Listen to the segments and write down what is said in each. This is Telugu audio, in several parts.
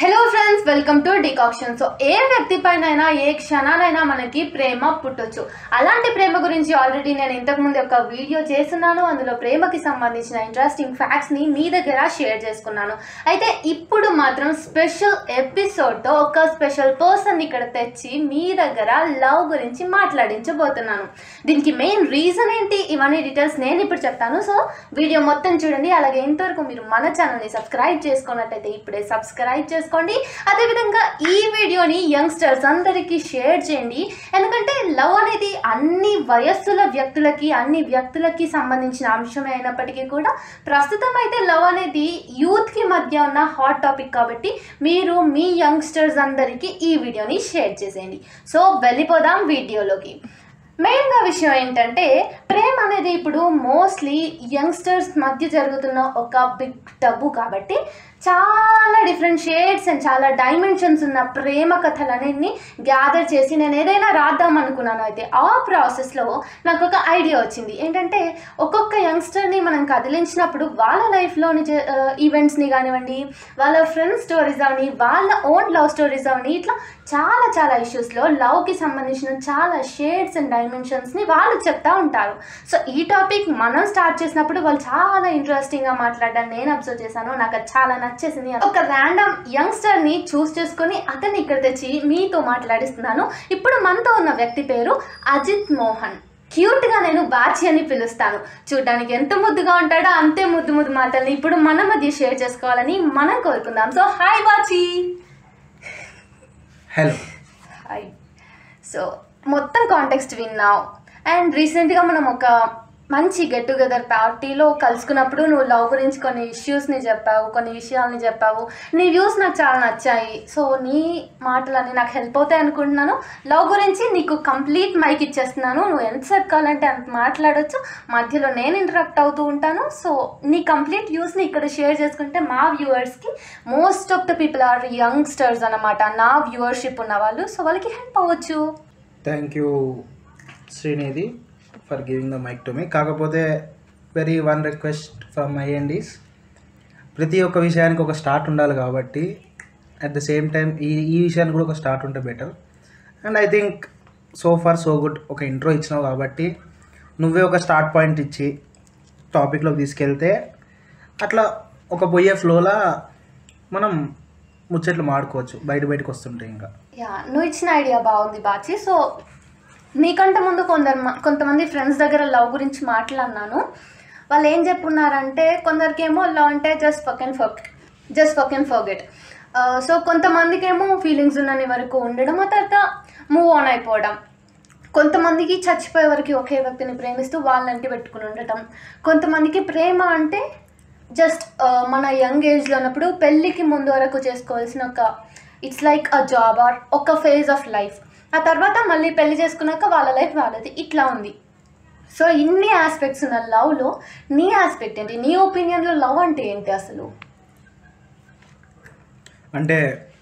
Hello friends welcome to decoction so ఏ వ్యక్తి పైన ఏ క్షణానైనా మనకి ప్రేమ పుట్టొచ్చు అలాంటి ప్రేమ గురించి ఆల్రెడీ నేను ఇంతకుముందు ఒక వీడియో చేస్తున్నాను అందులో ప్రేమకి సంబంధించిన ఇంట్రెస్టింగ్ ఫ్యాక్ట్స్ని మీ దగ్గర షేర్ చేసుకున్నాను అయితే ఇప్పుడు మాత్రం స్పెషల్ ఎపిసోడ్తో ఒక స్పెషల్ పర్సన్ ఇక్కడ తెచ్చి మీ దగ్గర లవ్ గురించి మాట్లాడించబోతున్నాను దీనికి మెయిన్ రీజన్ ఏంటి ఇవన్నీ డీటెయిల్స్ నేను ఇప్పుడు చెప్తాను సో వీడియో మొత్తం చూడండి అలాగే ఇంతవరకు మీరు మన ఛానల్ని సబ్స్క్రైబ్ చేసుకున్నట్టయితే ఇప్పుడే సబ్స్క్రైబ్ చేసుకోండి అదేవిధంగా ఈ వీడియోని యంగ్స్టర్స్ అందరికీ షేర్ చేయండి ఎందుకంటే లవ్ అనేది అన్ని వయస్సుల వ్యక్తులకి అన్ని వ్యక్తులకి సంబంధించిన అంశమే అయినప్పటికీ కూడా ప్రస్తుతం అయితే లవ్ అనేది యూత్కి మధ్య ఉన్న హాట్ టాపిక్ కాబట్టి మీరు మీ యంగ్స్టర్స్ అందరికీ ఈ వీడియోని షేర్ చేసేయండి సో వెళ్ళిపోదాం వీడియోలోకి మెయిన్గా విషయం ఏంటంటే ప్రేమ అనేది ఇప్పుడు మోస్ట్లీ యంగ్స్టర్స్ మధ్య జరుగుతున్న ఒక బిగ్ టబు కాబట్టి చాలా డిఫరెంట్ షేడ్స్ అండ్ చాలా డైమెన్షన్స్ ఉన్న ప్రేమ కథలన్నింటినీ గ్యాదర్ చేసి నేను ఏదైనా రాద్దాం అనుకున్నాను అయితే ఆ ప్రాసెస్లో నాకు ఒక ఐడియా వచ్చింది ఏంటంటే ఒక్కొక్క యంగ్స్టర్ని మనం కదిలించినప్పుడు వాళ్ళ లైఫ్లోని ఈవెంట్స్ని కానివ్వండి వాళ్ళ ఫ్రెండ్స్ స్టోరీస్ అవని వాళ్ళ ఓన్ లవ్ స్టోరీస్ అవని ఇట్లా చాలా చాలా ఇష్యూస్లో లవ్కి సంబంధించిన చాలా షేడ్స్ అండ్ డైమెన్షన్స్ని వాళ్ళు చెప్తా ఉంటారు సో ఈ టాపిక్ మనం స్టార్ట్ చేసినప్పుడు వాళ్ళు చాలా ఇంట్రెస్టింగ్గా మాట్లాడడం నేను అబ్జర్వ్ చేశాను నాకు అది చాలా నచ్చేసింది ఒక ర్యాండమ్ యంగ్స్టర్ని చూస్ చేసుకొని అతన్ని ఇక్కడ తెచ్చి మీతో మాట్లాడిస్తున్నాను ఇప్పుడు మనతో ఉన్న వ్యక్తి పేరు అజిత్ మోహన్ క్యూట్గా నేను బాచి అని పిలుస్తాను చూడడానికి ఎంత ముద్దుగా ఉంటాడో అంతే ముద్దు ముద్దు మాటల్ని ఇప్పుడు మన మధ్య షేర్ చేసుకోవాలని మనం కోరుకుందాం so hi Bachi hello hi so మొత్తం కాంటెక్స్ట్ విన్నావు అండ్ రీసెంట్గా మనం ఒక మంచి గెట్ టుగెదర్ పార్టీలో కలుసుకున్నప్పుడు నువ్వు లవ్ గురించి కొన్ని ఇష్యూస్ని చెప్పావు కొన్ని విషయాల్ని చెప్పావు నీ వ్యూస్ నాకు చాలా నచ్చాయి సో నీ మాటలన్నీ నాకు హెల్ప్ అవుతాయి అనుకుంటున్నాను లవ్ గురించి నీకు కంప్లీట్ మైక్ ఇచ్చేస్తున్నాను నువ్వు ఎంతసేపు కావాలంటే అంత మాట్లాడొచ్చు మధ్యలో నేను ఇంటరాక్ట్ అవుతూ ఉంటాను సో నీ కంప్లీట్ వ్యూస్ని ఇక్కడ షేర్ చేసుకుంటే మా వ్యూవర్స్కి most of the people are youngsters అన్నమాట నా వ్యూవర్షిప్ ఉన్న వాళ్ళు సో వాళ్ళకి హెల్ప్ అవ్వచ్చు thank you Srinidhi for giving the mic to me కాకపోతే very one request from my ends ప్రతి ఒక్క విషయానికి ఒక స్టార్ట్ ఉండాలి కాబట్టి అట్ ద సేమ్ టైం ఈ ఈ విషయానికి కూడా ఒక స్టార్ట్ ఉంటే better and I think so far so good ఒక ఇంట్రో ఇచ్చినావు కాబట్టి నువ్వే ఒక స్టార్ట్ పాయింట్ ఇచ్చి టాపిక్లోకి తీసుకెళ్తే అట్లా ఒక పోయే ఫ్లోలా మనం ముచ్చట్లు మాడుకోవచ్చు బయట బయటకు వస్తుంటాయి ఇంకా యా నువ్వు ఇచ్చిన ఐడియా బాగుంది బాచి సో నీకంటే ముందు కొందరు మ- కొంతమంది ఫ్రెండ్స్ దగ్గర లవ్ గురించి మాట్లాడినాను వాళ్ళు ఏం చెప్పున్నారంటే కొందరికేమో లవ్ అంటే just fuck and fuck just fuck and forget so కొంతమందికి ఏమో ఫీలింగ్స్ ఉన్నని వరకు ఉండడం ఆ తర్వాత మూవ్ ఆన్ అయిపోవడం కొంతమందికి చచ్చిపోయే వరకు ఒకే వ్యక్తిని ప్రేమిస్తూ వాళ్ళంటి పెట్టుకుని ఉండటం కొంతమందికి ప్రేమ అంటే జస్ట్ మన యంగ్ ఏజ్లో ఉన్నప్పుడు పెళ్ళికి ముందు వరకు చేసుకోవాల్సిన ఒక it's like a job or ఒక ఫేజ్ ఆఫ్ లైఫ్ ఆ తర్వాత మళ్ళీ పెళ్లి చేసుకున్నాక వాళ్ళ లైఫ్ వాళ్ళది ఇట్లా ఉంది సో ఇన్ని ఆస్పెక్ట్స్ ఉన్న లవ్లో నీ ఆస్పెక్ట్ ఏంటి నీ ఒపీనియన్లో లవ్ అంటే ఏంటి అసలు అంటే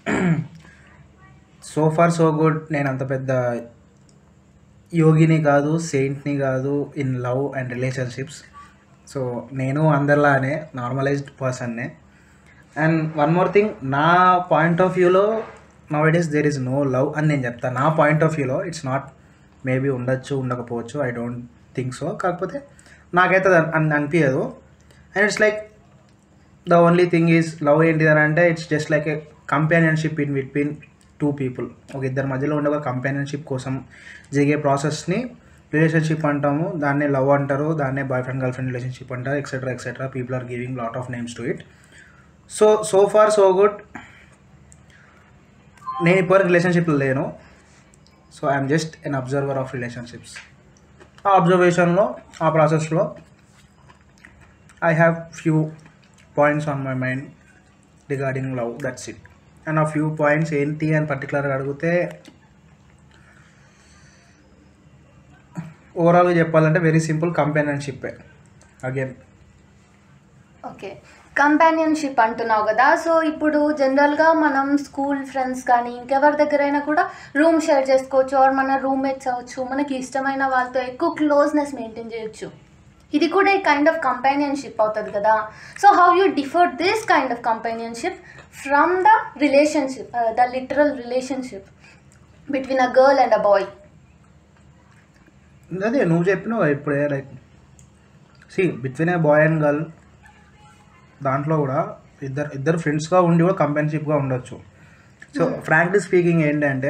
సో ఫార్ సో గుడ్ నేను అంత పెద్ద యోగిని కాదు సెయింట్ని కాదు in love and relationships so నేను అందరిలానే నార్మలైజ్డ్ పర్సన్నే అండ్ వన్ మోర్ థింగ్ నా పాయింట్ ఆఫ్ వ్యూలో now it is there is no love అని నేను చెప్తాను నా పాయింట్ ఆఫ్ వ్యూలో ఇట్స్ నాట్ మేబీ ఉండొచ్చు ఉండకపోవచ్చు ఐ డోంట్ థింక్ సో కాకపోతే నాకైతే అది అన్- అనిపించదు and it's like the only thing is love ఏంటిది అని అంటే it's just like a companionship in between two people ఒక ఇద్దరి మధ్యలో ఉండే ఒక కంపానియన్షిప్ కోసం జరిగే ప్రాసెస్ని రిలేషన్షిప్ అంటాము దాన్నే లవ్ అంటారు దాన్నే boyfriend girlfriend relationship అంటారు etcetera etcetera people are giving lot of names to it so so far so good నేను ఇప్పటివరకు రిలేషన్షిప్లో లేను so I'm just an observer of relationships ఆ అబ్జర్వేషన్లో ఆ ప్రాసెస్లో I have few points on my mind regarding love that's it and ఆ ఫ్యూ పాయింట్స్ ఏంటి అని పర్టికులర్గా అడిగితే ఓవరాల్గా చెప్పాలంటే very simple companionship again okay companionship అంటున్నావు కదా సో ఇప్పుడు జనరల్గా మనం స్కూల్ ఫ్రెండ్స్ కానీ ఇంకెవరి దగ్గరైనా కూడా రూమ్ షేర్ చేసుకోవచ్చు ఆర్ మన రూమ్మేట్స్ అవ్వచ్చు మనకి ఇష్టమైన వాళ్ళతో ఎక్కువ క్లోజ్నెస్ మెయింటైన్ చేయొచ్చు ఇది కూడా ఈ కైండ్ ఆఫ్ కంపానియన్షిప్ అవుతుంది కదా so how you differ this kind of companionship from the relationship the literal relationship between a girl and a boy అదే నువ్వు చెప్పినావు ఇప్పుడే like see between a boy and girl దాంట్లో కూడా ఇద్దరు ఇద్దరు ఫ్రెండ్స్గా ఉండి కూడా కంపెన్షిప్గా ఉండొచ్చు సో ఫ్రాంక్లీ స్పీకింగ్ ఏంటంటే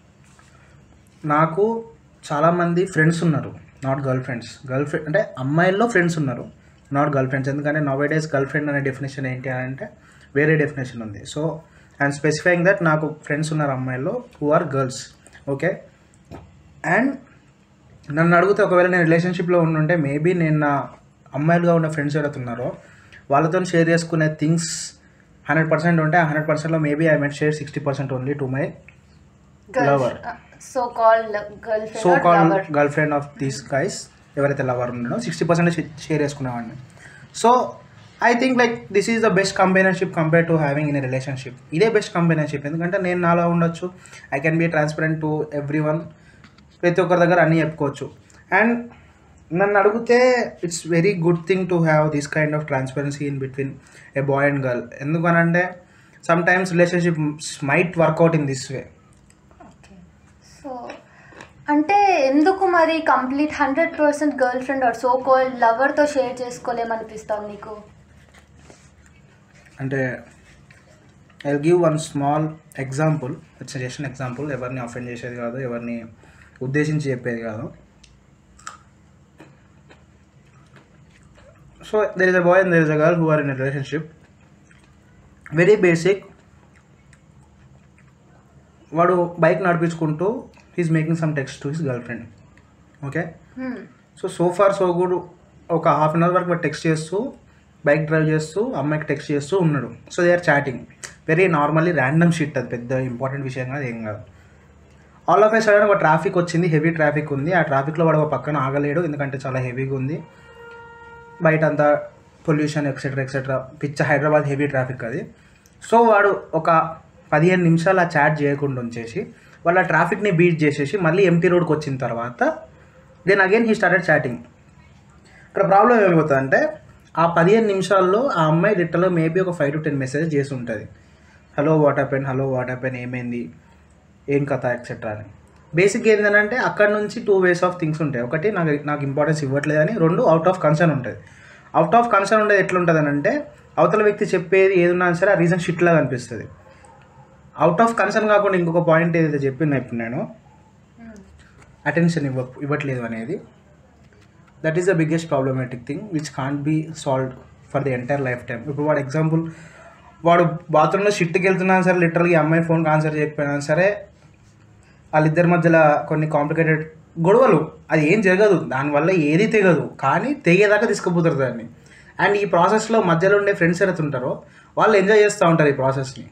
నాకు చాలామంది ఫ్రెండ్స్ ఉన్నారు not girlfriends girlfriend అంటే అమ్మాయిల్లో ఫ్రెండ్స్ ఉన్నారు నాట్ గర్ల్ ఫ్రెండ్స్ ఎందుకంటే నవ్ డేస్ గర్ల్ ఫ్రెండ్ అనే డెఫినేషన్ ఏంటి అని అంటే వేరే డెఫినేషన్ ఉంది సో ఐఎమ్ స్పెసిఫైయింగ్ దట్ నాకు ఫ్రెండ్స్ ఉన్నారు అమ్మాయిల్లో who are girls okay and నన్ను అడిగితే ఒకవేళ నేను రిలేషన్షిప్లో ఉండుంటే మేబీ నేను నా అమ్మాయిలుగా ఉన్న ఫ్రెండ్స్ ఎవరైతే ఉన్నారో వాళ్ళతో షేర్ చేసుకునే థింగ్స్ హండ్రెడ్ పర్సెంట్ ఉంటే ఆ హండ్రెడ్ పర్సెంట్లో maybe I might share sixty percent only to my Lover. So called girl so friend call girlfriend of these guys ఎవరైతే లవర్ ఉన్నాడో సిక్స్టీ పర్సెంట్ షేర్ చేసుకునేవాడిని so I think like this is the best companionship compare to having in a relationship ఇదే బెస్ట్ కంబైనర్షిప్ ఎందుకంటే నేను నాలో ఉండొచ్చు I can be transparent to everyone ప్రతి ఒక్కరి దగ్గర అన్నీ చెప్పుకోవచ్చు అండ్ నన్ను అడిగితే it's very good thing to have this kind of transparency in between a boy and girl ఎందుకనంటే sometimes relationship might work out in this way okay so అంటే ఎందుకు మరి complete hundred percent girlfriend or so called లవర్తో షేర్ చేసుకోలేమనిపిస్తావు నీకు అంటే I give one small example it's just example ఎవరిని అఫెండ్ చేసేది కాదు ఎవరిని ఉద్దేశించి చెప్పేది కాదు so there is a boy and there is a girl who are in relationship very basic వాడు బైక్ నడిపించుకుంటూ he's making some text to his girlfriend okay Hmm. So so far so good ఒక హాఫ్ అన్ అవర్ వరకు వాడు టెక్స్ట్ చేస్తూ బైక్ డ్రైవ్ చేస్తూ అమ్మాయికి టెక్స్ట్ చేస్తూ ఉన్నాడు so they are chatting very normally random shit అది పెద్ద ఇంపార్టెంట్ విషయం కాదు ఏం కాదు ఆల్ ఆఫ్ ఏ సడన్ ఒక ట్రాఫిక్ వచ్చింది హెవీ ట్రాఫిక్ ఉంది ఆ ట్రాఫిక్లో వాడు ఒక పక్కన ఆగలేడు ఎందుకంటే చాలా హెవీగా ఉంది బయట అంతా పొల్యూషన్ ఎక్సెట్రా ఎక్సెట్రా పిచ్చ హైదరాబాద్ హెవీ ట్రాఫిక్ అది సో వాడు ఒక పదిహేను నిమిషాలు ఆ చాట్ చేయకుండా ఉంచేసి వాళ్ళ ట్రాఫిక్ని బీట్ చేసేసి మళ్ళీ ఎంటీ రోడ్కి వచ్చిన తర్వాత then again he started chatting ఇక్కడ ప్రాబ్లం ఏమైపోతుందంటే ఆ పదిహేను నిమిషాల్లో ఆ అమ్మాయి లిట్టర్లో మేబీ ఒక ఫైవ్ టు టెన్ మెసేజ్ చేసి ఉంటుంది hello what happen hello what happen ఏమైంది ఏం కథ ఎక్సెట్రా అని బేసిక్ ఏంటంటే అక్కడ నుంచి టూ వేస్ ఆఫ్ థింగ్స్ ఉంటాయి ఒకటి నాకు నాకు ఇంపార్టెన్స్ ఇవ్వట్లేదని రెండు అవుట్ ఆఫ్ కన్సర్న్ ఉంటుంది అవుట్ ఆఫ్ కన్సర్న్ ఉండేది ఎట్లుంటుంది అంటే అవతల వ్యక్తి చెప్పేది ఏది ఉన్నా సరే ఆ రీజన్ షిట్లాగా అనిపిస్తుంది అవుట్ ఆఫ్ కన్సర్న్ కాకుండా ఇంకొక పాయింట్ ఏదైతే చెప్పిన ఇప్పుడు నేను Hmm. అటెన్షన్ ఇవ్వ ఇవ్వట్లేదు అనేది that is the biggest problematic thing which can't be solved for the entire life time ఇప్పుడు వాడు ఎగ్జాంపుల్ వాడు బాత్రూంలో షిట్కి వెళ్తున్నా సరే లిటరల్గా అమ్మాయి ఫోన్కి ఆన్సర్ చేయకపోయినా సరే వాళ్ళిద్దరి మధ్యలో కొన్ని కాంప్లికేటెడ్ గొడవలు అది ఏం జరగదు దానివల్ల ఏది తెగదు కానీ తెగేదాకా తీసుకుపోతారు దాన్ని అండ్ ఈ ప్రాసెస్లో మధ్యలో ఉండే ఫ్రెండ్స్ ఎవరైతే ఉంటారో వాళ్ళు ఎంజాయ్ చేస్తూ ఉంటారు ఈ ప్రాసెస్ని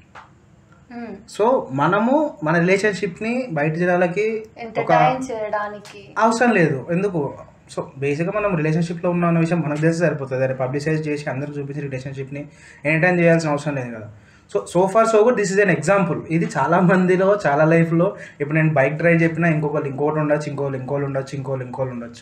Hmm. సో మనము మన రిలేషన్షిప్ని బయట జనాలకి ఒక ఎంటర్టైన్ చేయడానికి అవసరం లేదు ఎందుకు సో బేసిక్గా మనం రిలేషన్షిప్లో ఉన్న అన్న విషయం మనకు తెలిసి సరిపోతుంది అదే పబ్లిసైజ్ చేసి అందరికి చూపించి రిలేషన్షిప్ని ఎంటర్టైన్ చేయాల్సిన అవసరం లేదు కదా so so far so good this is an example ఇది చాలా మందిలో చాలా లైఫ్లో ఇప్పుడు నేను బైక్ డ్రైవ్ చెప్పినా ఇంకొకరు ఇంకోటి ఉండొచ్చు ఇంకోళ్ళు ఇంకోళ్ళు ఉండొచ్చు ఇంకోళ్ళు ఇంకోళ్ళు ఉండొచ్చు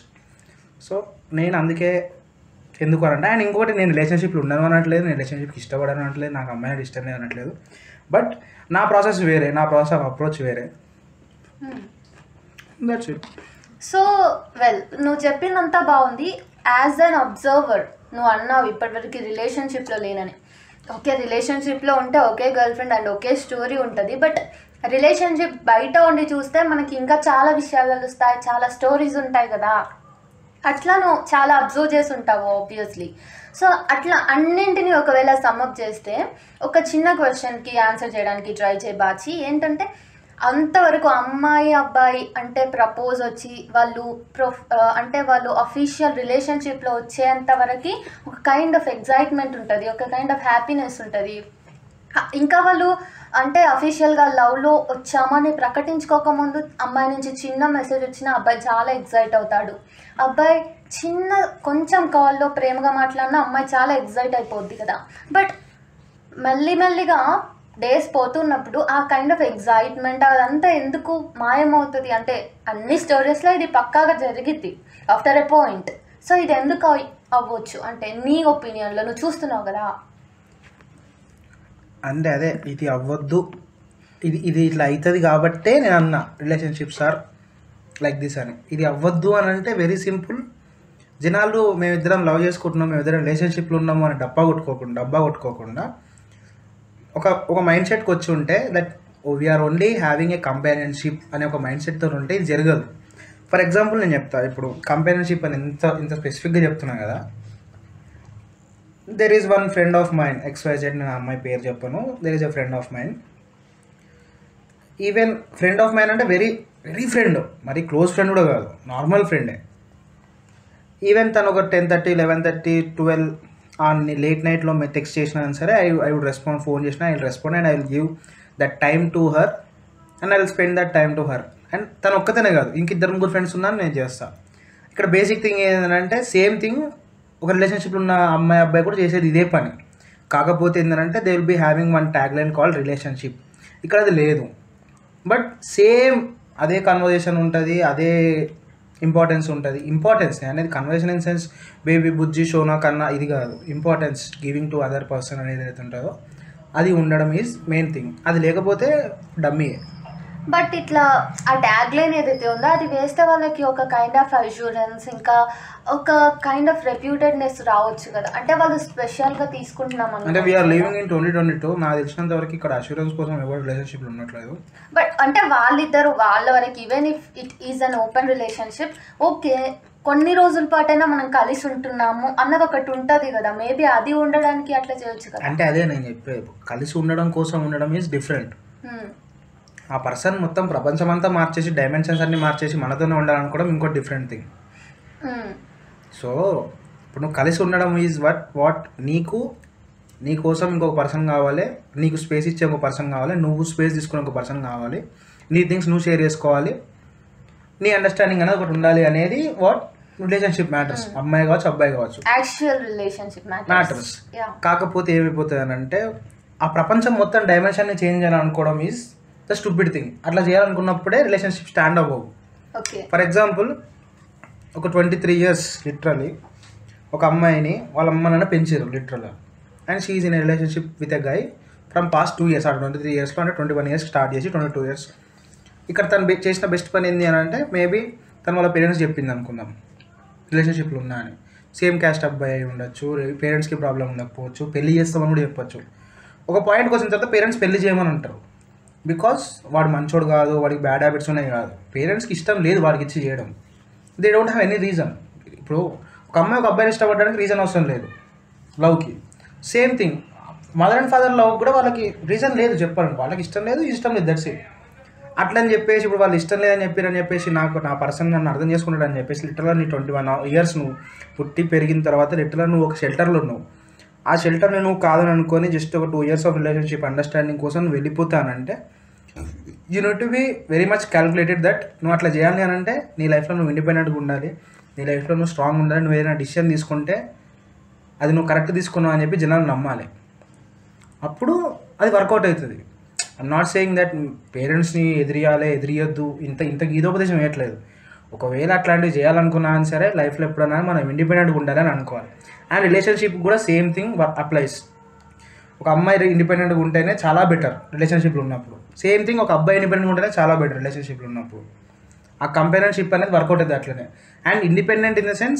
సో నేను అందుకే ఎందుకు అనంటే అండ్ ఇంకోటి నేను రిలేషన్షిప్లో ఉండను అనట్లేదు నేను రిలేషన్షిప్కి ఇష్టపడను అనట్లేదు నాకు అమ్మాయి ఇష్టం లేదు అనట్లేదు బట్ నా ప్రాసెస్ వేరే నా ప్రాసెస్ అప్రోచ్ వేరే Hmm. That's it so well నువ్వు చెప్పిందంతా బాగుంది యాజ్ అన్ అబ్జర్వర్ నువ్వు అన్నావు ఇప్పటివరకు రిలేషన్షిప్లో లేనని ఓకే రిలేషన్షిప్లో ఉంటే ఒకే గర్ల్ ఫ్రెండ్ అండ్ ఒకే స్టోరీ ఉంటుంది బట్ రిలేషన్షిప్ బయట ఉండి చూస్తే మనకి ఇంకా చాలా విషయాలు తెలుస్తాయి చాలా స్టోరీస్ ఉంటాయి కదా అట్లా నువ్వు చాలా అబ్జర్వ్ చేసి ఉంటావు ఆబ్వియస్లీ సో అట్లా అన్నింటినీ ఒకవేళ సమ్అప్ చేస్తే ఒక చిన్న క్వశ్చన్కి ఆన్సర్ చేయడానికి ట్రై చేయి బాచి ఏంటంటే అంతవరకు అమ్మాయి అబ్బాయి అంటే ప్రపోజ్ వచ్చి వాళ్ళు ప్రొఫ్ ఆ, అంటే వాళ్ళు అఫీషియల్ రిలేషన్షిప్లో వచ్చేంత వరకు ఒక కైండ్ ఆఫ్ ఎగ్జైట్మెంట్ ఉంటుంది ఒక కైండ్ ఆఫ్ హ్యాపీనెస్ ఉంటుంది ఆ, ఇంకా వాళ్ళు అంటే అఫీషియల్గా లవ్లో వచ్చామని ప్రకటించుకోకముందు అమ్మాయి నుంచి చిన్న మెసేజ్ వచ్చిన అబ్బాయి చాలా ఎగ్జైట్ అవుతాడు అబ్బాయి చిన్న కొంచెం కాల్లో ప్రేమగా మాట్లాడినా అమ్మాయి చాలా ఎగ్జైట్ అయిపోద్ది కదా బట్ మెల్లిమెల్లిగా డేస్ పోతున్నప్పుడు ఆ కైండ్ ఆఫ్ ఎగ్జైట్మెంట్ అదంతా ఎందుకు మాయమవుతుంది అంటే అన్ని స్టోరీస్లో ఇది పక్కాగా జరిగిద్ది ఆఫ్టర్ ఎ పాయింట్ సో ఇది ఎందుకు అవ్వచ్చు అంటే నీ ఒపీనియన్లో నువ్వు చూస్తున్నావు కదా అంటే అదే ఇది అవ్వద్దు ఇది ఇది ఇట్లా అవుతుంది కాబట్టే నేను అన్న రిలేషన్షిప్స్ ఆర్ లైక్ దిస్ అని ఇది అవ్వద్దు అని అంటే వెరీ సింపుల్ జనాలు మేమిద్దరం లవ్ చేసుకుంటున్నాం మేమిద్దరం రిలేషన్షిప్లో ఉన్నాము అని డబ్బా కొట్టుకోకుండా డబ్బా కొట్టుకోకుండా ఒక ఒక మైండ్ సెట్కి వచ్చి ఉంటే that we're only having a companionship అనే ఒక మైండ్ సెట్తో ఉంటే ఇది జరగదు ఫర్ ఎగ్జాంపుల్ నేను చెప్తా ఇప్పుడు కంపానియన్షిప్ అని ఇంత ఇంత స్పెసిఫిక్గా చెప్తున్నా కదా there is one friend of mind XYZ నేను ఆ అమ్మాయి పేరు చెప్పను there is a friend of mind even friend of mind అంటే వెరీ వెరీ ఫ్రెండ్ మరి క్లోజ్ ఫ్రెండ్ కూడా కాదు నార్మల్ ఫ్రెండే ఈవెన్ తను ఒక ten thirty eleven thirty twelve ఆ లేట్ నైట్లో టెక్స్ట్ చేసినా సరే I I would respond phone చేసినా I will respond and I will give that time to her and I will spend that time to her and తను ఒక్కతనే కాదు ఇంక ఇద్దరు ముగ్గురు ఫ్రెండ్స్ ఉన్నాను నేను చేస్తాను ఇక్కడ బేసిక్ థింగ్ ఏంటంటే సేమ్ థింగ్ ఒక రిలేషన్షిప్లో ఉన్న అమ్మాయి అబ్బాయి కూడా చేసేది ఇదే పని కాకపోతే ఏంటంటే they will be having one tag line call relationship ఇక్కడ అది లేదు బట్ సేమ్ అదే కన్వర్జేషన్ ఉంటుంది అదే ఇంపార్టెన్స్ ఉంటుంది ఇంపార్టెన్స్ అనేది కన్వర్జేషన్ ఇన్ సెన్స్ బేబీ బుజ్జి షోనా కన్నా ఇది కాదు importance giving to other person అనేది ఏదైతే ఉంటుందో అది ఉండడం ఈజ్ మెయిన్ థింగ్ అది లేకపోతే డమ్మీ బట్ ఇట్లా ఆ ట్యాగ్ లైన్ ఏదైతే ఉందో అది వేస్తే వాళ్ళకి ఒక కైండ్ ఆఫ్ అష్యూరెన్స్ ఇంకా ఒక కైండ్ ఆఫ్ రెప్యూటెడ్నెస్ రావచ్చు కదా అంటే వాళ్ళు స్పెషల్గా తీసుకుంటున్నాం అంటే we are living in twenty twenty two నాకు తెలిసినంత వరకు ఇక్కడ అష్యూరెన్స్ కోసం ఎవరు రిలేషన్షిప్లో ఉండట్లేదు బట్ అంటే వాళ్ళిద్దరు వాళ్ళ వరకు even if it is an open relationship okay కొన్ని రోజుల పాటైనా మనం కలిసి ఉంటున్నాము అన్నది ఒకటి ఉంటుంది కదా మేబీ అది ఉండడానికి అట్లా చేయొచ్చు కదా అంటే అదే నేను చెప్పేది కలిసి ఉండడం కోసం ఉండడం ఈజ్ డిఫరెంట్ Hmm. ఆ పర్సన్ మొత్తం ప్రపంచం అంతా మార్చేసి డైమెన్షన్స్ అన్ని మార్చేసి మనతోనే ఉండాలనుకోవడం ఇంకో డిఫరెంట్ థింగ్ Hmm. సో ఇప్పుడు నువ్వు కలిసి ఉండడం ఈజ్ వాట్ వాట్ నీకు నీ కోసం ఇంకొక పర్సన్ కావాలి నీకు స్పేస్ ఇచ్చే ఒక పర్సన్ కావాలి నువ్వు స్పేస్ తీసుకునే ఒక పర్సన్ కావాలి నీ థింగ్స్ నువ్వు షేర్ చేసుకోవాలి నీ అండర్స్టాండింగ్ అనేది ఒకటి ఉండాలి అనేది వాట్ రిలేషన్షిప్ మ్యాటర్స్ అమ్మాయి కావచ్చు అబ్బాయి కావచ్చు actual relationship matters matters ya కాకపోతే ఏమైపోతుంది అని అంటే ఆ ప్రపంచం మొత్తం డైమెన్షన్ని చేంజ్ చేయాలనుకోవడం ఈజ్ ద స్టూపిడ్ థింగ్ అట్లా చేయాలనుకున్నప్పుడే రిలేషన్షిప్ స్టాండ్ అవ్వవు ఓకే ఫర్ ఎగ్జాంపుల్ ఒక ట్వంటీ త్రీ ఇయర్స్ లిటరలీ ఒక అమ్మాయిని వాళ్ళ అమ్మ నాన్న పెంచారు లిటరల్గా and she's in relationship with a guy from past two years ఆ ట్వంటీ త్రీ ఇయర్స్లో అంటే ట్వంటీ వన్ ఇయర్స్ స్టార్ట్ చేసి ట్వంటీ టూ ఇయర్స్ ఇక్కడ తను బె- చేసిన బెస్ట్ పని ఏంటి అని అంటే మేబీ తను వాళ్ళ పేరెంట్స్ చెప్పింది అనుకుందాం రిలేషన్షిప్లో ఉన్నా అని సేమ్ క్యాస్ట్ అబ్బాయి అయి ఉండొచ్చు పేరెంట్స్కి ప్రాబ్లం ఉండకపోవచ్చు పెళ్లి చేస్తామని కూడా చెప్పొచ్చు ఒక పాయింట్కి వచ్చిన తర్వాత పేరెంట్స్ పెళ్లి చేయమని అంటారు బికాస్ వాడు మంచోడు కాదు వాడికి బ్యాడ్ హ్యాబిట్స్ ఉన్నాయి కాదు పేరెంట్స్కి ఇష్టం లేదు వాడికి ఇచ్చి చేయడం they don't have any reason ఇప్పుడు ఒక అమ్మాయి ఒక అబ్బాయిని ఇష్టపడడానికి రీజన్ అవసరం లేదు లవ్కి same thing mother and father love కూడా వాళ్ళకి రీజన్ లేదు చెప్పాలండి వాళ్ళకి ఇష్టం లేదు ఇష్టం లేదు దట్స్ ఇట్ అట్లని చెప్పేసి ఇప్పుడు వాళ్ళు ఇష్టం లేదని చెప్పారని చెప్పేసి నాకు నా పర్సన్ నన్ను అర్థం చేసుకున్నాడు అని చెప్పేసి లిటరల్గా నీ ట్వంటీ వన్ ఇయర్స్ నువ్వు పుట్టి పెరిగిన తర్వాత లిటరల్గా నువ్వు ఒక షెల్టర్లో ఉన్నావు ఆ షెల్టర్ని నువ్వు కాదని అనుకొని జస్ట్ ఒక two years of relationship understanding కోసం నువ్వు వెళ్ళిపోతానంటే you not to be very much calculated that నువ్వు అట్లా చేయాలి అని అంటే నీ లైఫ్లో నువ్వు ఇండిపెండెంట్గా ఉండాలి నీ లైఫ్లో నువ్వు స్ట్రాంగ్ ఉండాలి నువ్వు ఏదైనా డిసిషన్ తీసుకుంటే అది నువ్వు కరెక్ట్ తీసుకున్నావు అని చెప్పి జనాలు నమ్మాలి అప్పుడు అది వర్కౌట్ అవుతుంది ఐమ్ నాట్ సేయింగ్ దట్ పేరెంట్స్ని ఎదిరియాలి ఎదిరియొద్దు ఇంత ఇంత గీతోపదేశం వేయట్లేదు ఒకవేళ అట్లాంటివి చేయాలనుకున్నా అని సరే లైఫ్లో ఎప్పుడైనా మనం ఇండిపెండెంట్గా ఉండాలని అనుకోవాలి అండ్ రిలేషన్షిప్ కూడా సేమ్ థింగ్ అప్లైస్ ఒక అమ్మాయి ఇండిపెండెంట్గా ఉంటేనే చాలా బెటర్ రిలేషన్షిప్లో ఉన్నప్పుడు సేమ్ థింగ్ ఒక అబ్బాయి ఇండిపెండెంట్గా ఉంటేనే చాలా బెటర్ రిలేషన్షిప్లో ఉన్నప్పుడు ఆ కంపానియన్షిప్ అనేది వర్కౌట్ అవుతుంది అట్లనే and independent in the sense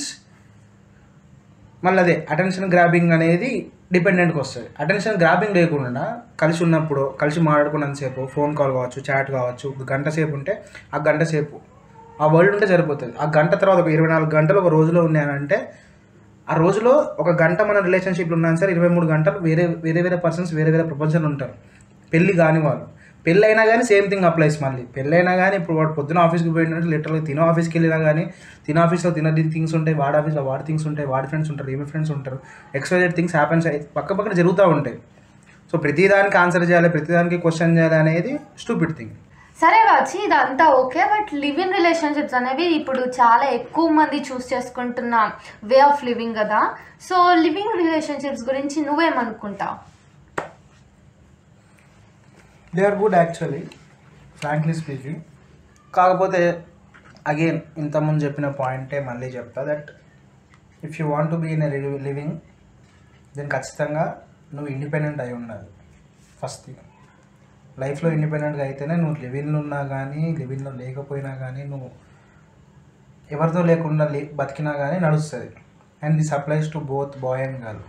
మళ్ళీ అదే అటెన్షన్ గ్రాబింగ్ అనేది డిపెండెంట్కి వస్తుంది అటెన్షన్ గ్రాబింగ్ లేకుండా కలిసి ఉన్నప్పుడు కలిసి మాట్లాడుకున్నంతసేపు ఫోన్ కాల్ కావచ్చు చాట్ కావచ్చు ఒక గంట సేపు ఉంటే ఆ గంట సేపు ఆ వరల్డ్ ఉంటే సరిపోతుంది ఆ గంట తర్వాత ఒక ఇరవై నాలుగు గంటలు ఒక రోజులో ఉన్నాయంటే ఆ రోజులో ఒక గంట మన రిలేషన్షిప్లో ఉన్నాను సార్ ఇరవై మూడు గంటలు వేరే వేరే వేరే పర్సన్స్ వేరే వేరే ప్రపంచంలో ఉంటారు పెళ్ళి కాని వాళ్ళు పెళ్ళి అయినా కానీ సేమ్ థింగ్ అప్లైస్ మళ్ళీ పెళ్ళి అయినా కానీ ఇప్పుడు వాడు పొద్దున ఆఫీస్కి పోయినట్టు లిటరల్గా తిన ఆఫీస్కి వెళ్ళినా కానీ తిన ఆఫీస్లో తిన థింగ్స్ ఉంటాయి వాడి ఆఫీస్లో వాడి థింగ్స్ ఉంటాయి వాడి ఫ్రెండ్స్ ఉంటారు ఏమి ఫ్రెండ్స్ ఉంటారు ఎక్స్వైజెడ్ థింగ్స్ హ్యాపెన్స్ పక్క పక్కన జరుగుతూ ఉంటాయి సో ప్రతిదానికి ఆన్సర్ చేయాలి ప్రతిదానికి క్వశ్చన్ చేయాలి అనేది స్టూపిడ్ థింగ్ సరే వచ్చి ఇదంతా okay but live in relationships అనేవి ఇప్పుడు చాలా ఎక్కువ మంది చూస్ చేసుకుంటున్న వే ఆఫ్ లివింగ్ కదా సో లివింగ్ రిలేషన్షిప్స్ గురించి నువ్వేమనుకుంటావు they are good actually frankly speaking కాకపోతే అగైన్ ఇంతకుముందు చెప్పిన పాయింటే మళ్ళీ చెప్తా that if you want to be in living then ఖచ్చితంగా నువ్వు ఇండిపెండెంట్ అయి ఉండాలి ఫస్ట్ థింగ్ లైఫ్లో ఇండిపెండెంట్గా అయితేనే నువ్వు లివిన్లో ఉన్నా కానీ లివిన్లో లేకపోయినా కానీ నువ్వు ఎవరితో లేకుండా లే బతికినా కానీ నడుస్తుంది and this applies to both boy and girl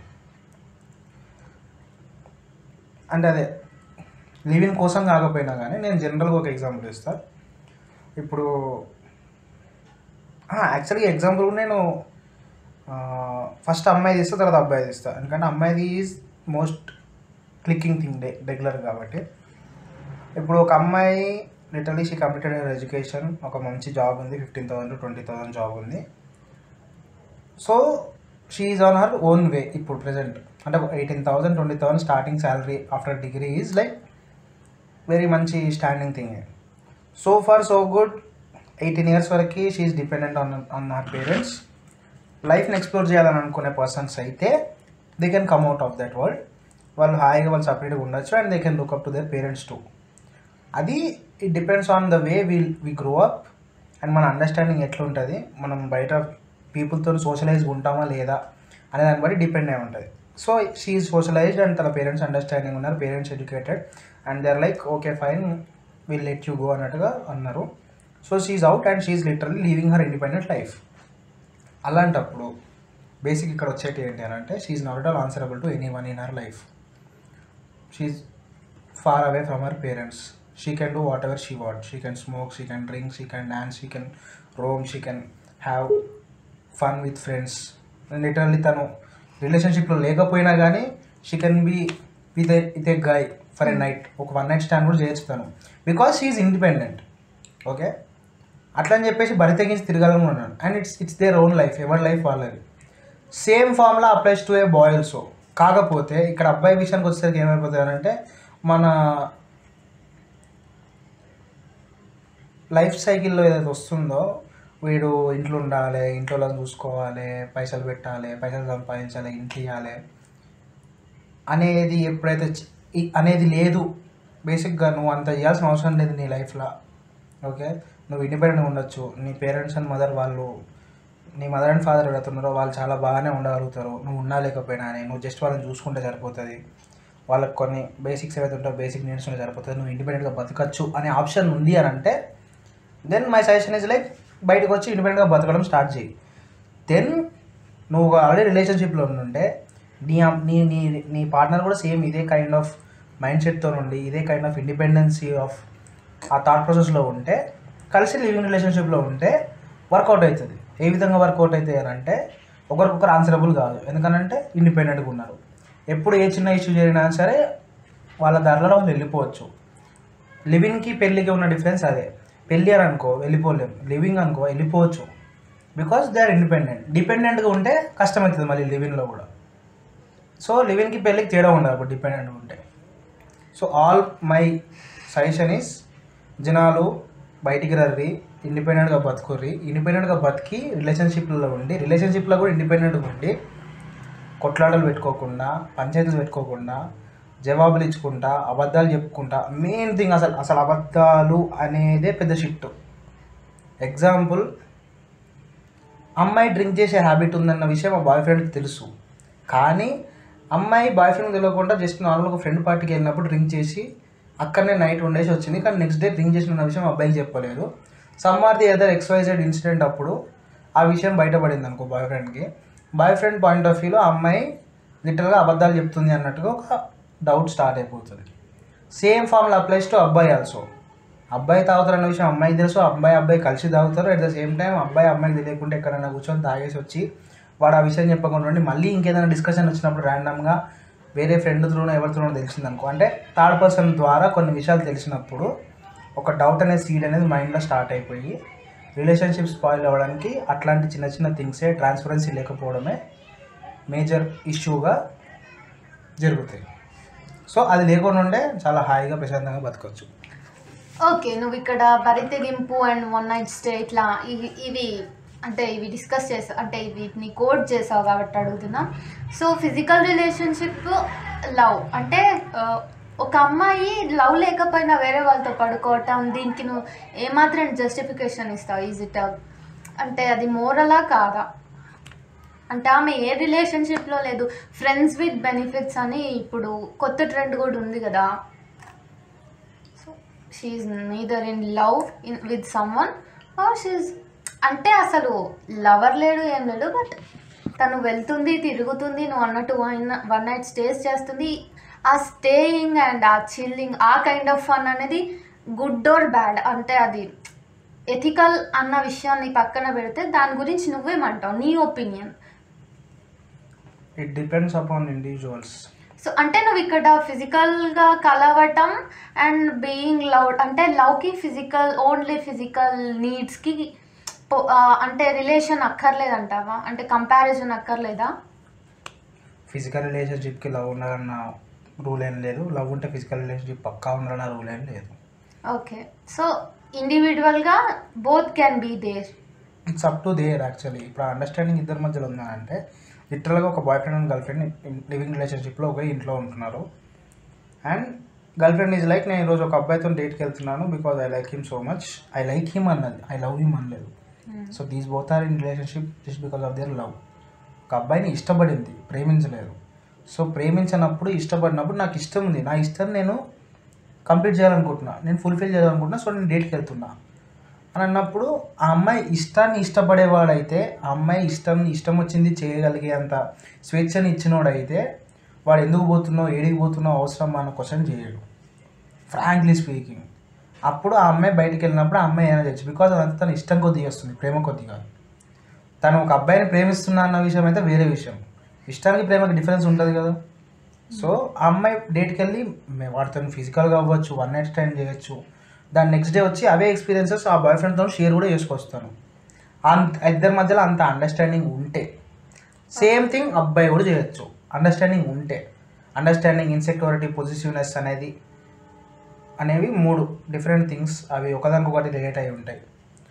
అంటే అదే లివింగ్ కోసం కాకపోయినా కానీ నేను జనరల్గా ఒక ఎగ్జాంపుల్ ఇస్తాను ఇప్పుడు యాక్చువల్గా ఎగ్జాంపుల్ నేను ఫస్ట్ అమ్మాయి తీస్తా తర్వాత అబ్బాయి తీస్తా ఎందుకంటే అమ్మాయిది is most clicking thing the regular కాబట్టి ఇప్పుడు ఒక అమ్మాయి literally she completed her education ఒక మంచి జాబ్ ఉంది fifteen thousand twenty thousand job ఉంది so she is on her own way ఇప్పుడు ప్రజెంట్ అంటే eighteen thousand twenty thousand starting salary after degree is like very మంచి standing thing so far so good eighteen years వరకు she's dependent on on her parents లైఫ్ని ఎక్స్ప్లోర్ చేయాలని అనుకునే పర్సన్స్ అయితే they can come out of that world వాళ్ళు హాయిగా వాళ్ళు సపరేట్గా ఉండొచ్చు and they can look up to their parents too అది it depends on the way will we grow up and మన అండర్స్టాండింగ్ ఎట్లుంటుంది మనం బయట పీపుల్తో సోషలైజ్ ఉంటామా లేదా అనే దాన్ని బట్టి డిపెండ్ అయి ఉంటుంది so she is socialized and తన పేరెంట్స్ అండర్స్టాండింగ్ ఉన్నారు parents educated and they are like okay fine will let you go అన్నట్టుగా అన్నారు so she's out and she's literally leaving her independent life అలాంటప్పుడు బేసిక్ ఇక్కడ వచ్చేటి ఏంటి అని అంటే she's not all answerable to anyone in her life she's far away from her parents she can do whatever she what she can smoke she can drink she can dance she can roam she can have fun with friends literally తను రిలేషన్షిప్లో లేకపోయినా కానీ she can be with with a guy for a night ఒక వన్ నైట్ స్టాండ్ కూడా చేయొచ్చు తను బికాస్ షీఈ్ ఇండిపెండెంట్ ఓకే అట్లా అని చెప్పేసి బరి తెగించి తిరగాలని ఉన్నాను and it's it's their own life ఎవరి లైఫ్ వాళ్ళది సేమ్ ఫార్మ్లో applies to a boy also కాకపోతే ఇక్కడ అబ్బాయి విషయానికి వచ్చేసరికి ఏమైపోతుంది అని అంటే మన లైఫ్ సైకిల్లో ఏదైతే వస్తుందో వీడు ఇంట్లో ఉండాలి ఇంట్లో వాళ్ళని చూసుకోవాలి పైసలు పెట్టాలి పైసలు సంపాదించాలి ఇంటి ఇవ్వాలి అనేది ఎప్పుడైతే చి- ఈ- అనేది లేదు బేసిక్గా నువ్వు అంత చేయాల్సిన అవసరం లేదు నీ లైఫ్లో ఓకే నువ్వు ఇండిపెండెంట్ ఉండొచ్చు నీ పేరెంట్స్ అండ్ మదర్ వాళ్ళు నీ మదర్ అండ్ ఫాదర్ ఎవరైతున్నారో వాళ్ళు చాలా బాగానే ఉండగలుగుతారు నువ్వు ఉన్నా లేకపోయినా అని నువ్వు జస్ట్ వాళ్ళని చూసుకుంటే సరిపోతుంది వాళ్ళకి కొన్ని బేసిక్స్ ఏవైతే ఉంటాయో బేసిక్ నీడ్స్ ఉంటే సరిపోతుంది నువ్వు ఇండిపెండెంట్గా బతకచ్చు అనే ఆప్షన్ ఉంది అని అంటే then my suggestion is like బయటకు వచ్చి ఇండిపెండెంట్గా బతకడం స్టార్ట్ చేయి దెన్ నువ్వు ఆల్రెడీ రిలేషన్షిప్లో ఉంటే నీ అమ్- నీ నీ నీ పార్ట్నర్ కూడా సేమ్ ఇదే కైండ్ ఆఫ్ మైండ్ సెట్తో ఉండి ఇదే kind of independency of a thought ప్రాసెస్లో ఉంటే కలిసి లివింగ్ రిలేషన్షిప్లో ఉంటే వర్కౌట్ అవుతుంది ఏ విధంగా వర్కౌట్ అవుతాయి అని అంటే ఒకరికొకరు ఆన్సరబుల్ కాదు ఎందుకనంటే ఇండిపెండెంట్గా ఉన్నారు ఎప్పుడు ఏ చిన్న ఇష్యూ జరిగినా సరే వాళ్ళ దారిలో వాళ్ళు వెళ్ళిపోవచ్చు లివింగ్కి పెళ్ళికి ఉన్న డిఫరెన్స్ అదే పెళ్ళి అని అనుకో వెళ్ళిపోలేం లివింగ్ అనుకో వెళ్ళిపోవచ్చు బికాస్ దే ఆర్ ఇండిపెండెంట్ డిపెండెంట్గా ఉంటే కష్టమవుతుంది మళ్ళీ లివింగ్లో కూడా సో లివింగ్కి పెళ్ళికి తేడా ఉండదు అప్పుడు డిపెండెంట్ ఉంటే so all my suggestion is జనాలు బయటికి రర్రి ఇండిపెండెంట్గా బతుకుర్రి ఇండిపెండెంట్గా బతికి రిలేషన్షిప్లలో ఉండి రిలేషన్షిప్లో కూడా ఇండిపెండెంట్గా ఉండి కొట్లాటలు పెట్టుకోకుండా పంచాయతీలు పెట్టుకోకుండా జవాబులు ఇచ్చుకుంటా అబద్ధాలు చెప్పుకుంటా మెయిన్ థింగ్ అసలు అసలు అబద్ధాలు అనేదే పెద్ద షిఫ్ట్ ఎగ్జాంపుల్ అమ్మాయి డ్రింక్ చేసే హ్యాబిట్ ఉందన్న విషయం మా బాయ్ ఫ్రెండ్కి తెలుసు కానీ అమ్మాయి బాయ్ ఫ్రెండ్ తెలియకుండా జస్ట్ నార్మల్ ఒక ఫ్రెండ్ పార్టీకి వెళ్ళినప్పుడు డ్రింక్ చేసి అక్కడనే నైట్ ఉండేసి వచ్చింది కానీ నెక్స్ట్ డే డ్రింక్ చేసిన విషయం అబ్బాయికి చెప్పలేదు some or the other XYZ incident అప్పుడు ఆ విషయం బయటపడింది అనుకో బాయ్ ఫ్రెండ్కి బాయ్ ఫ్రెండ్ పాయింట్ ఆఫ్ వ్యూలో ఆ అమ్మాయి లిటరల్గా అబద్ధాలు చెప్తుంది అన్నట్టుగా ఒక డౌట్ స్టార్ట్ అయిపోతుంది సేమ్ ఫార్ములా అప్లైస్ టు అబ్బాయి ఆల్సో అబ్బాయి తాగుతారు అన్న విషయం అమ్మాయికి తెలుసు అబ్బాయి అబ్బాయి కలిసి తాగుతారు అట్ ద సేమ్ టైం అబ్బాయి అమ్మాయికి తెలియకుండా ఎక్కడైనా కూర్చొని తాగేసి వచ్చి వాడు ఆ విషయం చెప్పకుండా ఉండి మళ్ళీ ఇంకేదైనా డిస్కషన్ వచ్చినప్పుడు ర్యాండమ్గా వేరే ఫ్రెండ్ త్రూనో ఎవరి త్రూనో తెలిసింది అనుకో అంటే థర్డ్ పర్సన్ ద్వారా కొన్ని విషయాలు తెలిసినప్పుడు ఒక డౌట్ అనే సీడ్ అనేది మైండ్లో స్టార్ట్ అయిపోయి రిలేషన్షిప్ స్పాయిల్ అవ్వడానికి అట్లాంటి చిన్న చిన్న థింగ్సే ట్రాన్స్పరెన్సీ లేకపోవడమే మేజర్ ఇష్యూగా జరుగుతాయి సో అది లేకుండా ఉండే చాలా హాయిగా ప్రశాంతంగా బతకవచ్చు ఓకే నువ్వు ఇక్కడ బరి తెగింపు అండ్ వన్ నైట్ స్టే ఇట్లా ఇవి ఇవి అంటే ఇవి డిస్కస్ చేసావు అంటే వీటిని కోడ్ చేసావు కాబట్టి అడుగుతున్నా సో ఫిజికల్ రిలేషన్షిప్ లవ్ అంటే ఆ, ఒక అమ్మాయి లవ్ లేకపోయినా వేరే వాళ్ళతో పడుకోవటం దీనికి నువ్వు ఏమాత్రం జస్టిఫికేషన్ ఇస్తావు ఈజ్ ఇట్ అంటే అది మోరలా కాదా అంటే ఆమె ఏ రిలేషన్షిప్లో లేదు ఫ్రెండ్స్ విత్ బెనిఫిట్స్ అని ఇప్పుడు కొత్త ట్రెండ్ కూడా ఉంది కదా so she's neither in love in with someone or she's అంటే అసలు లవర్ లేడు ఏం లేడు బట్ తను వెళ్తుంది తిరుగుతుంది నువ్వు అన్నట్టు వన్ వన్ నైట్ స్టేస్ చేస్తుంది ఆ స్టేయింగ్ అండ్ ఆ చిల్లింగ్ ఆ కైండ్ ఆఫ్ ఫన్ అనేది గుడ్ ఆర్ బ్యాడ్ అంటే అది ఎథికల్ అన్న విషయాన్ని పక్కన పెడితే దాని గురించి నువ్వేమంటావు నీ opinion it depends upon individuals so అంటే నువ్వు ఇక్కడ ఫిజికల్గా కలవటం అండ్ బీయింగ్ లవ్ అంటే లవ్కి ఫిజికల్ ఓన్లీ ఫిజికల్ నీడ్స్కి అంటే రిలేషన్ అక్కర్లేదంటావా అంటే కంపారిజన్ అక్కర్లేదా ఫిజికల్ రిలేషన్షిప్కి లవ్ ఉండాలన్న రూల్ ఏం లేదు లవ్ ఉంటే ఫిజికల్ రిలేషన్షిప్ పక్కా ఉండాలన్న రూల్ ఏం లేదు ఓకే సో ఇండివిజువల్గా both can be there it's up to their actually ఇప్పుడు అండర్స్టాండింగ్ ఇద్దరి మధ్యలో ఉందంటే లిటరల్గా ఒక boyfriend and girlfriend living రిలేషన్షిప్లో ఒకే ఇంట్లో ఉంటున్నారు అండ్ గర్ల్ ఫ్రెండ్ ఈజ్ లైక్ నేను ఈరోజు ఒక అబ్బాయితో డేట్కి వెళ్తున్నాను because I like him so much I like him అన్నది ఐ లవ్ హిమ్ అనలేదు so these both are in relationship just because of their love ఒక అబ్బాయిని ఇష్టపడింది ప్రేమించలేదు సో ప్రేమించినప్పుడు ఇష్టపడినప్పుడు నాకు ఇష్టం ఉంది నా ఇష్టం నేను కంప్లీట్ చేయాలనుకుంటున్నా నేను ఫుల్ఫిల్ చేయాలనుకుంటున్నా సో నేను డేట్కి వెళ్తున్నా అని అన్నప్పుడు ఆ అమ్మాయి ఇష్టాన్ని ఇష్టపడేవాడైతే ఆ అమ్మాయి ఇష్టం ఇష్టం వచ్చింది చేయగలిగే అంత స్వేచ్ఛని ఇచ్చినోడైతే వాడు ఎందుకు పోతున్నావు ఏడికి పోతున్నావు అవసరం అన్న క్వశ్చన్ చేయడు ఫ్రాంక్లీ స్పీకింగ్ అప్పుడు ఆ అమ్మాయి బయటికి వెళ్ళినప్పుడు ఆ అమ్మాయి ఏమైనా చేయొచ్చు బికాజ్ అదంతా తన ఇష్టం కొద్దిగా వస్తుంది ప్రేమ కొద్దిగా తను ఒక అబ్బాయిని ప్రేమిస్తున్నా అన్న విషయం అయితే వేరే విషయం ఇష్టానికి ప్రేమకి డిఫరెన్స్ ఉంటుంది కదా సో ఆ అమ్మాయి డేట్కి వెళ్ళి మే- వాడితో ఫిజికల్గా అవ్వచ్చు వన్ నైట్ స్టాండ్ చేయొచ్చు దాని నెక్స్ట్ డే వచ్చి అవే ఎక్స్పీరియన్సెస్ ఆ బాయ్ ఫ్రెండ్తో షేర్ కూడా చేసుకొస్తాను అంత ఇద్దరి మధ్యలో అంత అండర్స్టాండింగ్ ఉంటే సేమ్ థింగ్ అబ్బాయి కూడా చేయొచ్చు అండర్స్టాండింగ్ ఉంటే అండర్స్టాండింగ్ ఇన్సెక్యూరిటీ పొజిటివ్నెస్ అనేది అనేవి మూడు డిఫరెంట్ థింగ్స్ అవి ఒకదానికొకటి రిలేట్ అయి ఉంటాయి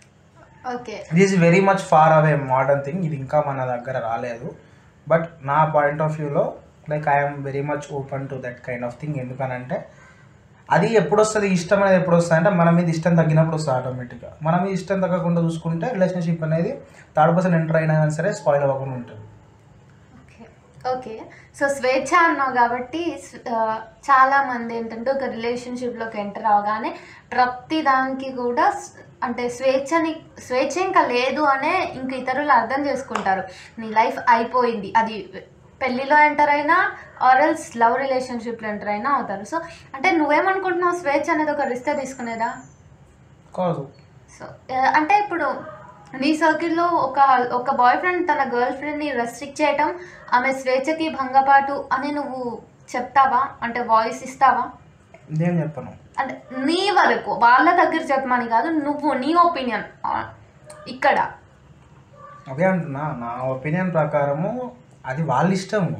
okay this very much far away modern thing ఇది ఇంకా మన దగ్గర రాలేదు బట్ నా పాయింట్ ఆఫ్ వ్యూలో like I'm very much open to that kind of thing ఎందుకనంటే అది ఎప్పుడు వస్తుంది ఇష్టం అనేది ఎప్పుడు వస్తుంది అంటే మన మీద ఇష్టం తగ్గినప్పుడు వస్తుంది ఆటోమేటిక్గా మన మీద ఇష్టం తగ్గకుండా చూసుకుంటే రిలేషన్షిప్ అనేది థర్డ్ పర్సన్ ఎంటర్ అయినా కానీ సరే స్పాయిల్ అవ్వకుండా ఉంటుంది ఓకే ఓకే సో స్వేచ్ఛ అన్నావు కాబట్టి స్- ఆ, చాలా మంది ఏంటంటే ఒక రిలేషన్షిప్లోకి ఎంటర్ అవగానే ప్రతి దానికి కూడా స్- అంటే స్వేచ్ఛని స్వేచ్ఛ ఇంకా లేదు అనే ఇంక ఇతరులు అర్థం చేసుకుంటారు నీ లైఫ్ అయిపోయింది అది పెళ్ళిలో ఎంటర్ అయినా ఆర్ఎల్స్ లవ్ రిలేషన్షిప్లో ఎంటర్ అయినా అవుతారు సో అంటే నువ్వేమనుకుంటున్నావు స్వేచ్ఛ అనేది ఒక రిస్క్ తీసుకునేదా కాదు సో ఆ, అంటే ఇప్పుడు నీ సర్కిల్లో ఒక ఒక బాయ్ ఫ్రెండ్ తన గర్ల్ ఫ్రెండ్ని రెస్ట్రిక్ట్ చేయటం ఆమె స్వేచ్ఛకి భంగపాటు అని నువ్వు చెప్తావా అంటే వాయిస్ ఇస్తావా ఇదేం చెప్పను అంటే నీ వరకు వాళ్ళ దగ్గర చెప్పమని కాదు నువ్వు నీ ఒపీనియన్ ఇక్కడ అదే అంటున్నా నా ఒపీనియన్ ప్రకారము అది వాళ్ళ ఇష్టము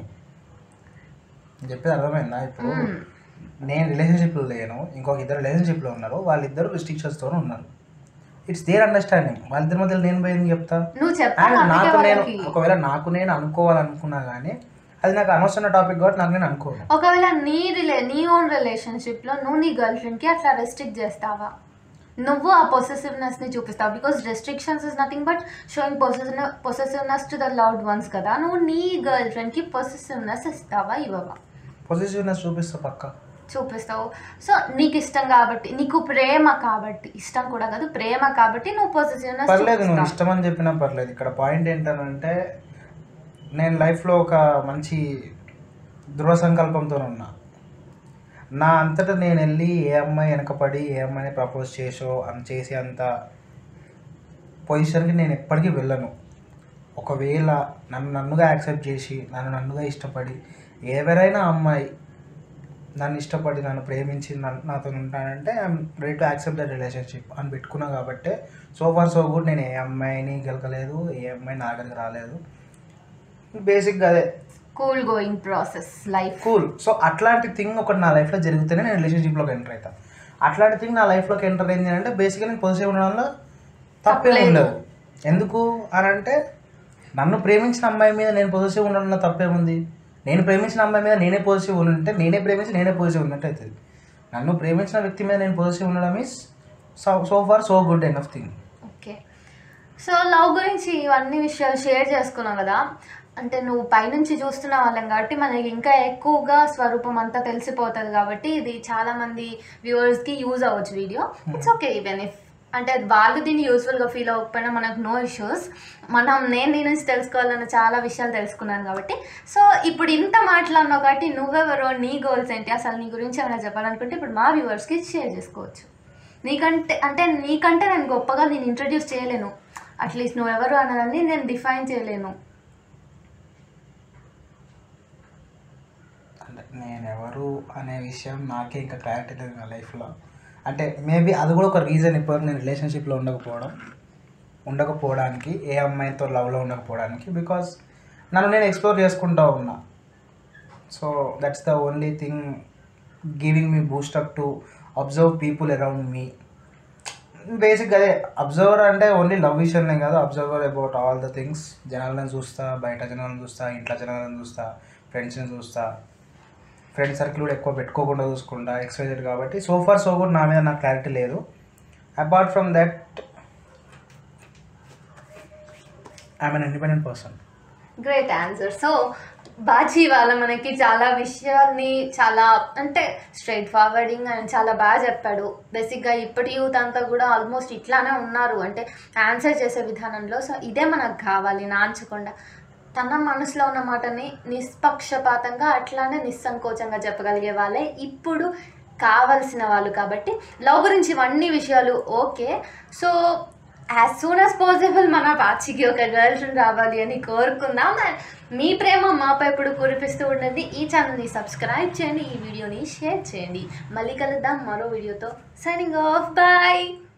నేను చెప్పేది అర్థమైందా ఇప్పుడు మ్మ్. నేను రిలేషన్షిప్లో లేను ఇంకొక ఇద్దరు రిలేషన్షిప్లో ఉన్నారు వాళ్ళిద్దరు రిస్ట్రిక్షన్స్తో ఉన్నారు ఇట్స్ దేర్ అండర్స్టాండింగ్ వాళ్ళిద్దరి మధ్యలో నేను పోయి ఎందుకు చెప్తా నువ్వు అండ్ చెప్తావు అందుకే నాకు నేను వాళ్ళకి ఒకవేళ నాకు నేను అనుకోవాలనుకున్నా కానీ అది నాకు అనవసరమైన టాపిక్ కాబట్టి నాకు నేను అనుకోను ఒకవేళ నీ రిలే నీ ఓన్ రిలేషన్షిప్లో నువ్వు నీ గర్ల్ ఫ్రెండ్కి అట్లా రెస్ట్రిక్ట్ చేస్తావా నువ్వు ఆ పొసెసివ్నెస్ని చూపిస్తావు because restrictions is nothing but showing possessive possessiveness to the loved ones కదా నువ్వు నీ గర్ల్ ఫ్రెండ్కి పొసెసివ్నెస్ ఇస్తావా ఇవ్వవా పొజిటివ్నెస్ చూపిస్తా పక్క చూపిస్తావు సో నీకు ఇష్టం కాబట్టి నీకు ప్రేమ కాబట్టి ఇష్టం కూడా కాదు ప్రేమ కాబట్టి నువ్వు పొసెసివ్నెస్ పర్లేదు నువ్వు చూపిస్తావు ఇష్టం అని చెప్పినా పర్లేదు ఇక్కడ పాయింట్ ఏంటంటే నేను లైఫ్లో ఒక మంచి దృఢ సంకల్పంతో ఉన్నా నా అంతటా నేను వెళ్ళి ఏ అమ్మాయి వెనకపడి ఏ అమ్మాయిని ప్రపోజ్ చేసో అని చేసి అంత పొజిషన్కి నేను ఎప్పటికీ వెళ్ళను ఒకవేళ నన్ను నన్నుగా యాక్సెప్ట్ చేసి నన్ను నన్నుగా ఇష్టపడి ఎవరైనా అమ్మాయి నన్ను ఇష్టపడి నన్ను ప్రేమించి నన్ను నాతో ఉంటానంటే I'm ready to accept the relationship అని పెట్టుకున్నా కాబట్టి సో ఫార్ సో గుడ్ నేను ఏ అమ్మాయిని గెలకలేదు ఏ అమ్మాయి నా దగ్గరికి రాలేదు బేసిక్గా అదే cool going process life cool so అట్లాంటి థింగ్ ఒకటి నా లైఫ్లో జరిగితేనే నేను రిలేషన్షిప్లోకి ఎంటర్ అవుతాను అట్లాంటి థింగ్ నా లైఫ్లోకి ఎంటర్ అయింది అంటే బేసిక్గా నేను పొజిటివ్ ఉండడంలో తప్పే తప్పలేదు. ఉండదు ఎందుకు అని అంటే నన్ను ప్రేమించిన అమ్మాయి మీద నేను పొజిటివ్ ఉండడంలో తప్పేముంది నేను ప్రేమించిన అమ్మాయి మీద నేనే పాజిటివ్ ఉంటే నేనే ప్రేమించి నేనే పాజిటివ్ ఉన్నట్టు అవుతుంది నన్ను ప్రేమించిన వ్యక్తి మీద నేను పాజిటివ్ ఉండడం is so so far so good enough thing okay so love గురించి ఇవన్నీ విషయాలు షేర్ చేసుకున్నాం కదా అంటే నువ్వు పైనుంచి చూస్తున్న వాళ్ళం కాబట్టి మనకి ఇంకా ఎక్కువగా స్వరూపం అంతా తెలిసిపోతుంది కాబట్టి ఇది చాలా మంది వ్యూవర్స్కి యూజ్ అవ్వచ్చు video it's okay even if అంటే వాళ్ళు దీన్ని యూస్ఫుల్గా ఫీల్ అవ్వకపోయినా మనకు నో ఇష్యూస్ మనం నేను నీ నుంచి తెలుసుకోవాలన్న చాలా విషయాలు తెలుసుకున్నాను కాబట్టి సో ఇప్పుడు ఇంత మాట్లాడినావు కాబట్టి నువ్వెవరో నీ గోల్స్ ఏంటి అసలు నీ గురించి ఏమైనా చెప్పాలనుకుంటే ఇప్పుడు మా వ్యూవర్స్కి షేర్ చేసుకోవచ్చు నీకంటే అంటే నీకంటే నేను గొప్పగా నేను ఇంట్రడ్యూస్ చేయలేను అట్లీస్ట్ నువ్వెవరు అన్నదాన్ని నేను డిఫైన్ చేయలేను అంటే నేను ఎవరు అనే విషయం నాకే ఇంకా క్లారిటీ లేదు నా లైఫ్లో అంటే మేబీ అది కూడా ఒక రీజన్ ఇప్పుడు నేను రిలేషన్షిప్లో ఉండకపోవడం ఉండకపోవడానికి ఏ అమ్మాయితో లవ్లో ఉండకపోవడానికి బికాస్ నన్ను నేను ఎక్స్ప్లోర్ చేసుకుంటూ ఉన్నా so that's the only thing giving me boost up to observe people around me basic అదే అబ్జర్వర్ అంటే ఓన్లీ లవ్ విషయంలో కాదు observer about all the things జనాలను చూస్తా బయట జనాలను చూస్తా ఇంట్లో జనాలను చూస్తా ఫ్రెండ్స్ని చూస్తా ఫ్రెండ్ సర్కిల్ కూడా ఎక్కువ పెట్టుకోకుండా చూసుకుంటా ఎక్స్పైజెడ్ కాబట్టి సో ఫార్ సో గుడ్ నా మీద నాకు క్లారిటీ లేదు apart from that I'm an independent person great answer so బాజీ వాళ్ళ మనకి చాలా విషయాల్ని చాలా అంటే స్ట్రైట్ ఫార్వర్డింగ్ అండ్ చాలా బాగా చెప్పాడు బేసిక్గా ఇప్పటి యూత్ అంతా కూడా ఆల్మోస్ట్ ఇట్లానే ఉన్నారు అంటే ఆన్సర్ చేసే విధానంలో సో ఇదే మనకు కావాలి నాంచకుండా తన మనసులో ఉన్న మాటని నిష్పక్షపాతంగా అట్లానే నిస్సంకోచంగా చెప్పగలిగే వాళ్ళే ఇప్పుడు కావలసిన వాళ్ళు కాబట్టి లవ్ గురించి ఇవన్నీ విషయాలు okay so as soon as possible మన బాచికి ఒక గర్ల్ ఫ్రెండ్ రావాలి అని కోరుకుందాం అండ్ మీ ప్రేమ మాపై ఎప్పుడు కురిపిస్తూ ఉండండి ఈ ఛానల్ని సబ్స్క్రైబ్ చేయండి ఈ వీడియోని షేర్ చేయండి మళ్ళీ కలుద్దాం మరో వీడియోతో సైనింగ్ ఆఫ్ బాయ్